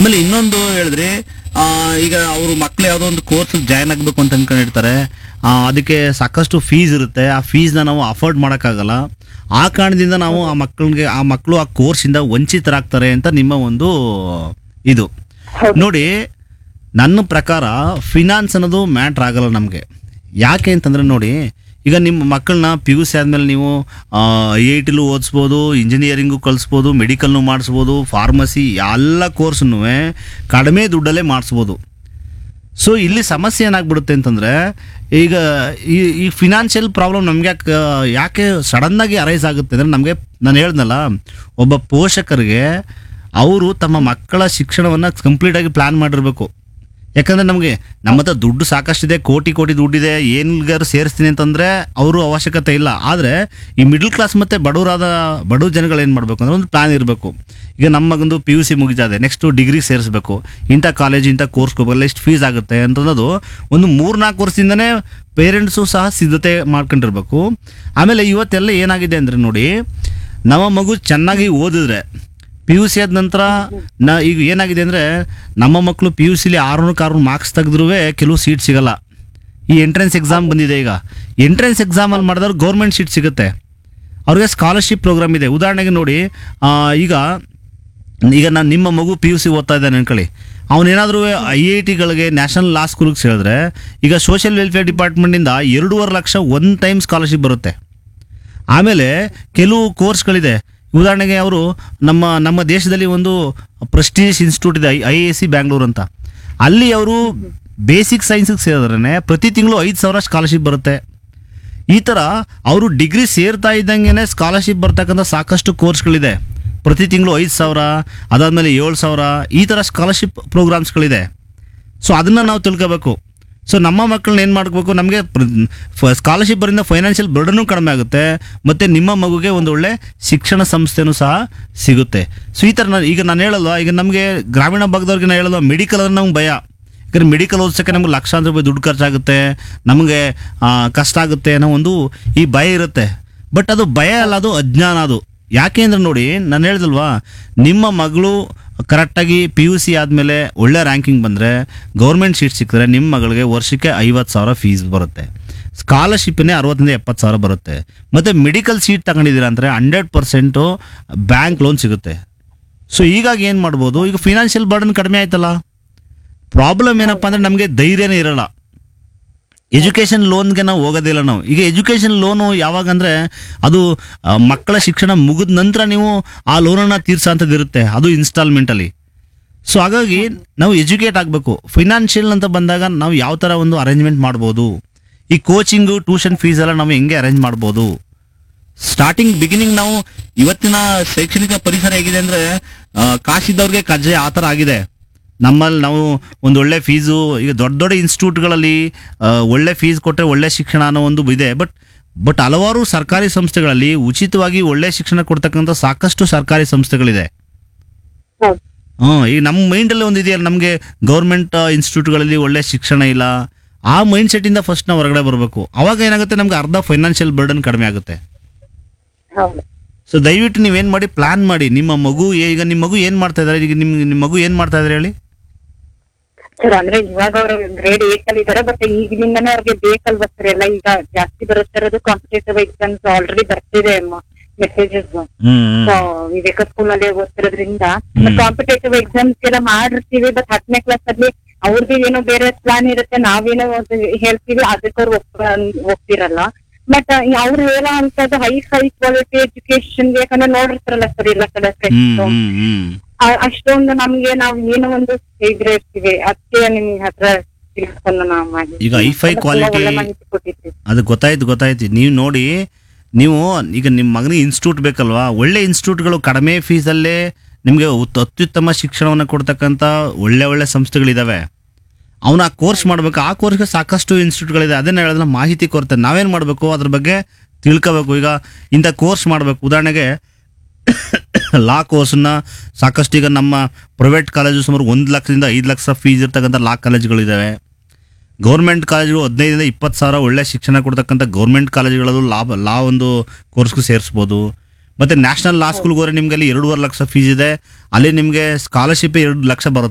ಆಮೇಲೆ ಇನ್ನೊಂದು ಹೇಳಿದ್ರೆ ಆ, ಈಗ ಅವರು ಮಕ್ಳು ಯಾವುದೋ ಒಂದು ಕೋರ್ಸ್ ಜಾಯ್ನ್ ಆಗಬೇಕು ಅಂತ ಅನ್ಕೊಂಡಿರ್ತಾರೆ ಆ, ಅದಕ್ಕೆ ಸಾಕಷ್ಟು ಫೀಸ್ ಇರುತ್ತೆ ಆ ಫೀಸ್ನ ನಾವು ಅಫೋರ್ಡ್ ಮಾಡೋಕ್ಕಾಗಲ್ಲ ಆ ಕಾರಣದಿಂದ ನಾವು ಆ ಮಕ್ಕಳಿಗೆ ಆ ಮಕ್ಕಳು ಆ ಕೋರ್ಸಿಂದ ವಂಚಿತರಾಗ್ತಾರೆ ಅಂತ ನಿಮ್ಮ ಒಂದು ಇದು ಹೌದು. ನೋಡಿ ನನ್ನ ಪ್ರಕಾರ ಫಿನಾನ್ಸ್ ಅನ್ನೋದು ಮ್ಯಾಟ್ರ್ ಆಗಲ್ಲ ನಮಗೆ ಯಾಕೆ ಅಂತಂದ್ರೆ ನೋಡಿ ಈಗ ನಿಮ್ಮ ಮಕ್ಕಳನ್ನ ಪಿ ಯು ಸಿ ಆದಮೇಲೆ ನೀವು ಐ ಐ ಟಿಲು ಓದಿಸ್ಬೋದು ಇಂಜಿನಿಯರಿಂಗು ಕಲಿಸ್ಬೋದು ಮೆಡಿಕಲ್ನು ಮಾಡಿಸ್ಬೋದು ಫಾರ್ಮಸಿ ಎಲ್ಲ ಕೋರ್ಸ್ನು ಕಡಿಮೆ ದುಡ್ಡಲ್ಲೇ ಮಾಡಿಸ್ಬೋದು ಸೊ ಇಲ್ಲಿ ಸಮಸ್ಯೆ ಏನಾಗ್ಬಿಡುತ್ತೆ ಅಂತಂದರೆ ಈಗ ಈ ಈ ಫಿನಾನ್ಷಿಯಲ್ ಪ್ರಾಬ್ಲಮ್ ನಮಗೆ ಯಾಕೆ ಯಾಕೆ ಸಡನ್ನಾಗಿ ಅರೈಸ್ ಆಗುತ್ತೆ ಅಂದರೆ ನಮಗೆ ನಾನು ಹೇಳ್ದಲ್ಲ ಒಬ್ಬ ಪೋಷಕರಿಗೆ ಅವರು ತಮ್ಮ ಮಕ್ಕಳ ಶಿಕ್ಷಣವನ್ನು ಕಂಪ್ಲೀಟಾಗಿ ಪ್ಲ್ಯಾನ್ ಮಾಡಿರಬೇಕು ಯಾಕಂದರೆ ನಮಗೆ ನಮ್ಮ ಹತ್ರ ದುಡ್ಡು ಸಾಕಷ್ಟಿದೆ ಕೋಟಿ ಕೋಟಿ ದುಡ್ಡಿದೆ ಏನ್ಗಾರು ಸೇರಿಸ್ತೀನಿ ಅಂತಂದರೆ ಅವರು ಅವಶ್ಯಕತೆ ಇಲ್ಲ ಆದರೆ ಈ ಮಿಡ್ಲ್ ಕ್ಲಾಸ್ ಮತ್ತು ಬಡವರಾದ ಬಡವ ಜನಗಳು ಏನು ಮಾಡಬೇಕು ಅಂದರೆ ಒಂದು ಪ್ಲಾನ್ ಇರಬೇಕು ಈಗ ನಮ್ಮ ಮಗಂದು ಪಿ ಯು ಸಿ ಮುಗಿತಾ ಇದೆ ನೆಕ್ಸ್ಟು ಡಿಗ್ರಿ ಸೇರಿಸ್ಬೇಕು ಇಂಥ ಕಾಲೇಜ್ ಇಂಥ ಕೋರ್ಸ್ ಹೋಗಲ್ಲ ಎಷ್ಟು ಫೀಸ್ ಆಗುತ್ತೆ ಅಂತನ್ನೋದು ಒಂದು ಮೂರ್ನಾಲ್ಕು ವರ್ಷದಿಂದನೇ ಪೇರೆಂಟ್ಸು ಸಹ ಸಿದ್ಧತೆ ಮಾಡ್ಕೊಂಡಿರ್ಬೇಕು ಆಮೇಲೆ ಇವತ್ತೆಲ್ಲ ಏನಾಗಿದೆ ಅಂದರೆ ನೋಡಿ ನಮ್ಮ ಮಗು ಚೆನ್ನಾಗಿ ಓದಿದ್ರೆ ಪಿ ಯು ಸಿ ಆದ ನಂತರ ನ ಈಗ ಏನಾಗಿದೆ ಅಂದರೆ ನಮ್ಮ ಮಕ್ಕಳು ಪಿ ಯು ಸಿಲಿ ಆರುನೂರಕ್ಕೆ ಆರುನೂರು ಮಾರ್ಕ್ಸ್ ತೆಗೆದ್ರೂ ಕೆಲವು ಸೀಟ್ ಸಿಗಲ್ಲ ಈ ಎಂಟ್ರೆನ್ಸ್ ಎಕ್ಸಾಮ್ ಬಂದಿದೆ ಈಗ ಎಂಟ್ರೆನ್ಸ್ ಎಕ್ಸಾಮಲ್ಲಿ ಮಾಡಿದವ್ರು ಗೌರ್ಮೆಂಟ್ ಸೀಟ್ ಸಿಗುತ್ತೆ ಅವ್ರಿಗೆ ಸ್ಕಾಲರ್ಶಿಪ್ ಪ್ರೋಗ್ರಾಮ್ ಇದೆ ಉದಾಹರಣೆಗೆ ನೋಡಿ ಆ, ಈಗ ಈಗ ನಾನು ನಿಮ್ಮ ಮಗು ಪಿ ಯು ಸಿ ಓದ್ತಾ ಇದ್ದಾನೆ ಅನ್ಕೊಳ್ಳಿ ಅವನೇನಾದರೂ ಐ ಐ ಟಿಗಳಿಗೆ ನ್ಯಾಷನಲ್ ಲಾ ಸ್ಕೂಲ್ಗೆ ಸೇರಿದ್ರೆ ಈಗ ಸೋಷಿಯಲ್ ವೆಲ್ಫೇರ್ ಡಿಪಾರ್ಟ್ಮೆಂಟಿಂದ ಎರಡೂವರೆ ಲಕ್ಷ ಒನ್ ಟೈಮ್ ಸ್ಕಾಲರ್ಶಿಪ್ ಬರುತ್ತೆ ಆಮೇಲೆ ಕೆಲವು ಕೋರ್ಸ್ಗಳಿದೆ ಉದಾಹರಣೆಗೆ ಅವರು ನಮ್ಮ ನಮ್ಮ ದೇಶದಲ್ಲಿ ಒಂದು ಪ್ರೆಸ್ಟೀಜಿಯಸ್ ಇನ್ಸ್ಟಿಟ್ಯೂಟ್ ಇದೆ ಐ ಎ ಸಿ ಬ್ಯಾಂಗ್ಳೂರ್ ಅಂತ ಅಲ್ಲಿ ಅವರು ಬೇಸಿಕ್ ಸೈನ್ಸಿಗೆ ಸೇರಿದ್ರೆ ಪ್ರತಿ ತಿಂಗಳು ಐದು ಸಾವಿರ ಸ್ಕಾಲರ್ಶಿಪ್ ಬರುತ್ತೆ ಈ ಥರ ಅವರು ಡಿಗ್ರಿ ಸೇರ್ತಾ ಇದ್ದಂಗೆ ಸ್ಕಾಲರ್ಶಿಪ್ ಬರ್ತಕ್ಕಂಥ ಸಾಕಷ್ಟು ಕೋರ್ಸ್ಗಳಿದೆ ಪ್ರತಿ ತಿಂಗಳು ಐದು ಸಾವಿರ ಅದಾದಮೇಲೆ ಏಳು ಸಾವಿರ ಈ ಥರ ಸ್ಕಾಲರ್ಶಿಪ್ ಪ್ರೋಗ್ರಾಮ್ಸ್ಗಳಿದೆ ಸೊ ಅದನ್ನು ನಾವು ತಿಳ್ಕೋಬೇಕು ಸೊ ನಮ್ಮ ಮಕ್ಕಳನ್ನ ಏನು ಮಾಡಬೇಕು ನಮಗೆ ಸ್ಕಾಲರ್ಶಿಪ್ ಬರಿಂದ ಫೈನಾನ್ಷಿಯಲ್ ಬರ್ಡನು ಕಡಿಮೆ ಆಗುತ್ತೆ ಮತ್ತು ನಿಮ್ಮ ಮಗುಗೆ ಒಂದು ಒಳ್ಳೆ ಶಿಕ್ಷಣ ಸಂಸ್ಥೆನೂ ಸಹ ಸಿಗುತ್ತೆ ಸೊ ಈ ಥರ ನಾನು ಈಗ ನಾನು ಹೇಳಲ್ವಾ ಈಗ ನಮಗೆ ಗ್ರಾಮೀಣ ಭಾಗದವ್ರಿಗೆ ನಾನು ಹೇಳಲ್ವಾ ಮೆಡಿಕಲ್ ಅಂದ್ರೆ ನಮ್ಗೆ ಭಯ ಯಾಕಂದ್ರೆ ಮೆಡಿಕಲ್ ಓದಿಸೋಕ್ಕೆ ನಮ್ಗೆ ಲಕ್ಷಾಂತರ ರೂಪಾಯಿ ದುಡ್ಡು ಖರ್ಚಾಗುತ್ತೆ ನಮಗೆ ಆ, ಕಷ್ಟ ಆಗುತ್ತೆ ಅನ್ನೋ ಒಂದು ಈ ಭಯ ಇರುತ್ತೆ ಬಟ್ ಅದು ಭಯ ಅಲ್ಲ ಅದು ಅಜ್ಞಾನ ಅದು ಯಾಕೆ ಅಂದ್ರೆ ನೋಡಿ ನಾನು ಹೇಳ್ದಲ್ವಾ ನಿಮ್ಮ ಮಗಳು ಕರೆಕ್ಟಾಗಿ ಪಿ ಯು ಸಿ ಆದಮೇಲೆ ಒಳ್ಳೆ ರ್ಯಾಂಕಿಂಗ್ ಬಂದರೆ ಗೌರ್ಮೆಂಟ್ ಸೀಟ್ ಸಿಕ್ಕಿದ್ರೆ ನಿಮ್ಮ ಮಗಳಿಗೆ ವರ್ಷಕ್ಕೆ ಐವತ್ತು ಸಾವಿರ ಫೀಸ್ ಬರುತ್ತೆ ಸ್ಕಾಲರ್ಶಿಪ್ಪನ್ನೇ ಅರವತ್ತರಿಂದ ಎಪ್ಪತ್ತು ಸಾವಿರ ಬರುತ್ತೆ ಮತ್ತು ಮೆಡಿಕಲ್ ಸೀಟ್ ತಗೊಂಡಿದ್ದೀರಾ ಅಂದರೆ ಹಂಡ್ರೆಡ್ ಪರ್ಸೆಂಟು ಬ್ಯಾಂಕ್ ಲೋನ್ ಸಿಗುತ್ತೆ ಸೊ ಹೀಗಾಗಿ ಏನು ಮಾಡ್ಬೋದು ಈಗ ಫಿನಾನ್ಷಿಯಲ್ ಬರ್ಡನ್ ಕಡಿಮೆ ಆಯ್ತಲ್ಲ ಪ್ರಾಬ್ಲಮ್ ಏನಪ್ಪ ಅಂದರೆ ನಮಗೆ ಧೈರ್ಯನೇ ಇರಲ್ಲ ಎಜುಕೇಷನ್ ಲೋನ್ಗೆ ನಾವು ಹೋಗೋದಿಲ್ಲ ನಾವು ಈಗ ಎಜುಕೇಷನ್ ಲೋನು ಯಾವಾಗ ಅಂದರೆ ಅದು ಆ, ಮಕ್ಕಳ ಶಿಕ್ಷಣ ಮುಗಿದ ನಂತರ ನೀವು ಆ ಲೋನನ್ನು ತೀರ್ಸೋಂಥದ್ದು ಇರುತ್ತೆ ಅದು ಇನ್ಸ್ಟಾಲ್ಮೆಂಟಲ್ಲಿ ಸೊ ಹಾಗಾಗಿ ನಾವು ಎಜುಕೇಟ್ ಆಗಬೇಕು ಫೈನಾನ್ಷಿಯಲ್ ಅಂತ ಬಂದಾಗ ನಾವು ಯಾವ ಥರ ಒಂದು ಅರೇಂಜ್ಮೆಂಟ್ ಮಾಡ್ಬೋದು ಈ ಕೋಚಿಂಗು ಟ್ಯೂಷನ್ ಫೀಸ್ ಎಲ್ಲ ನಾವು ಹೆಂಗೆ ಅರೇಂಜ್ ಮಾಡ್ಬೋದು ಸ್ಟಾರ್ಟಿಂಗ್ ಬಿಗಿನಿಂಗ್ ನಾವು ಇವತ್ತಿನ ಶೈಕ್ಷಣಿಕ ಪರಿಸರ ಹೇಗಿದೆ ಅಂದ್ರೆ ಆ, ಕಾಸಿದ್ದವ್ರಿಗೆ ಕಜ್ಜೆ ಆ ಥರ ಆಗಿದೆ ನಮ್ಮಲ್ಲಿ ನಾವು ಒಂದು ಒಳ್ಳೆ ಫೀಸು ಈಗ ದೊಡ್ಡ ದೊಡ್ಡ ಇನ್ಸ್ಟಿಟ್ಯೂಟ್ಗಳಲ್ಲಿ ಆ, ಒಳ್ಳೆ ಫೀಸ್ ಕೊಟ್ಟರೆ ಒಳ್ಳೆ ಶಿಕ್ಷಣ ಅನ್ನೋ ಒಂದು ಇದೆ ಬಟ್ ಬಟ್ ಹಲವಾರು ಸರ್ಕಾರಿ ಸಂಸ್ಥೆಗಳಲ್ಲಿ ಉಚಿತವಾಗಿ ಒಳ್ಳೆ ಶಿಕ್ಷಣ ಕೊಡ್ತಕ್ಕಂಥ ಸಾಕಷ್ಟು ಸರ್ಕಾರಿ ಸಂಸ್ಥೆಗಳಿದೆ ಹೌದು ಹ್ಞೂ ಈಗ ನಮ್ಮ ಮೈಂಡಲ್ಲಿ ಒಂದು ಇದೆಯಲ್ಲ ನಮಗೆ ಗೌರ್ಮೆಂಟ್ ಇನ್ಸ್ಟಿಟ್ಯೂಟ್ಗಳಲ್ಲಿ ಒಳ್ಳೆ ಶಿಕ್ಷಣ ಇಲ್ಲ ಆ ಮೈಂಡ್ ಸೆಟ್ಟಿಂದ ಫಸ್ಟ್ ನಾವು ಹೊರಗಡೆ ಬರಬೇಕು ಅವಾಗ ಏನಾಗುತ್ತೆ ನಮ್ಗೆ ಅರ್ಧ ಫೈನಾನ್ಷಿಯಲ್ ಬರ್ಡನ್ ಕಡಿಮೆ ಆಗುತ್ತೆ ಹೌದು ಸೊ ದಯವಿಟ್ಟು ನೀವೇನು ಮಾಡಿ ಪ್ಲಾನ್ ಮಾಡಿ ನಿಮ್ಮ ಮಗು ಏ- ಈಗ ನಿಮ್ಮ ಮಗು ಏನು ಮಾಡ್ತಾ ಇದ್ದಾರೆ ಈಗ ನಿಮ್ಮ ನಿಮ್ಮ ಮಗು ಏನು ಮಾಡ್ತಾ ಇದ್ದಾರೆ ಹೇಳಿ ಸರ್ ಅಂದ್ರೆ ಇವಾಗ ಅವರು ಗ್ರೇಡ್ ಏಟ್ ಅಲ್ಲಿ ಇದಾರೆ ಬಟ್ ಈಗಿನಿಂದನೇ ಅವ್ರಿಗೆ ಬೇಕಲ್ವಾ ಸರ್ ಎಲ್ಲ ಈಗ ಜಾಸ್ತಿ ಬರುತ್ತೆ ಇರೋದು ಕಾಂಪಿಟೇಟಿವ್ ಎಕ್ಸಾಮ್ಸ್ ಆಲ್ರೆಡಿ ಬರ್ತಿದೆ messages hmm so Viveka school ಅಲ್ಲಿ ಓದ್ತಿರೋದ್ರಿಂದ ಹ್ಮ್. ಕಾಂಪಿಟೇಟಿವ್ ಎಕ್ಸಾಮ್ಸ್ ಎಲ್ಲ ಮಾಡಿರ್ತೀವಿ ಬಟ್ ಹತ್ತನೇ ಕ್ಲಾಸ್ ಅಲ್ಲಿ ಅವ್ರದ್ದು ಏನೋ ಬೇರೆ ಪ್ಲಾನ್ ಇರುತ್ತೆ ನಾವೇನೋ ಒಂದು ಹೇಳ್ತೀವಿ ಅದಕ್ಕೆ ಅವ್ರು ಒಪ್ಪಿರಲ್ಲ ಬಟ್ ಅವ್ರು ಹೇಳೋ ಅಂತದ್ದು ಹೈ ಹೈ ಕ್ವಾಲಿಟಿ ಎಜುಕೇಶನ್ ಯಾಕಂದ್ರೆ ನೋಡಿರ್ತಾರಲ್ಲ ಸರ್ ಎಲ್ಲ ಕಡೆ ಹ್ಮ್ friends. ಹ್ಮ್ ಹ್ಮ್ ಆ- ಅಷ್ಟೊಂದು ನಮ್ಗೆ ನಾವು ಏನೋ ಒಂದು ಇದ್ರೆ ಇರ್ತೀವಿ ಅದಕ್ಕೆ ನಿಮ್ ಹತ್ರ ತಿಳ್ಕೊಂಡು ನಾವು ಮಾಡಿ ಈಗ ಹೈ-ಫೈ ತುಂಬಾ quality- ಒಳ್ಳೆ ಮಾಹಿತಿ ಕೊಟ್ಟಿದ್ರಿ ಅದು ಗೊತ್ತಾಯ್ತು ಗೊತ್ತಾಯ್ತು ನೀವು ನೋಡಿ ನೀವು ಈಗ ನಿಮ್ಮ ಮಗನಿಗೆ ಇನ್ಸ್ಟಿಟ್ಯೂಟ್ ಬೇಕಲ್ವಾ ಒಳ್ಳೆ ಇನ್ಸ್ಟಿಟ್ಯೂಟ್ಗಳು ಕಡಿಮೆ ಫೀಸಲ್ಲೇ ನಿಮಗೆ ಉತ್- ಅತ್ಯುತ್ತಮ ಶಿಕ್ಷಣವನ್ನು ಕೊಡ್ತಕ್ಕಂಥ ಒಳ್ಳೆ ಒಳ್ಳೆ ಸಂಸ್ಥೆಗಳಿದಾವೆ ಅವನು ಆ ಕೋರ್ಸ್ ಮಾಡಬೇಕು ಆ ಕೋರ್ಸ್ಗೆ ಸಾಕಷ್ಟು ಇನ್ಸ್ಟಿಟ್ಯೂಟ್ಗಳಿದೆ ಅದನ್ನ ಹೇಳಿದ್ರೆ ಮಾಹಿತಿ ಕೊರತೆ ನಾವೇನು ಮಾಡಬೇಕು ಅದ್ರ ಬಗ್ಗೆ ತಿಳ್ಕೋಬೇಕು ಈಗ ಇಂಥ ಕೋರ್ಸ್ ಮಾಡಬೇಕು ಉದಾಹರಣೆಗೆ ಲಾ ಕೋರ್ಸನ್ನ ಸಾಕಷ್ಟು ಈಗ ನಮ್ಮ ಪ್ರೈವೇಟ್ ಕಾಲೇಜು ಸುಮಾರು ಒಂದು ಲಕ್ಷದಿಂದ ಐದು ಲಕ್ಷ ಫೀಸ್ ಇರ್ತಕ್ಕಂಥ ಲಾ ಕಾಲೇಜುಗಳಿದ್ದಾವೆ ಗೌರ್ಮೆಂಟ್ ಕಾಲೇಜುಗಳು ಹದಿನೈದರಿಂದ ಇಪ್ಪತ್ತು ಸಾವಿರ ಒಳ್ಳೆ ಶಿಕ್ಷಣ ಕೊಡ್ತಕ್ಕಂಥ ಗೌರ್ಮೆಂಟ್ ಕಾಲೇಜುಗಳಲ್ಲೂ ಲಾಭ ಲಾ ಒಂದು ಕೋರ್ಸ್ಗೂ ಸೇರಿಸ್ಬೋದು ಮತ್ತು ನ್ಯಾಷನಲ್ ಲಾ ಸ್ಕೂಲ್ಗೆ ಹೋದ್ರೆ ನಿಮಗೆ ಅಲ್ಲಿ ಎರಡೂವರೆ ಲಕ್ಷ ಫೀಸ್ ಇದೆ ಅಲ್ಲಿ ನಿಮಗೆ ಸ್ಕಾಲರ್ಶಿಪ್ ಎರಡು ಲಕ್ಷ ಬರುತ್ತೆ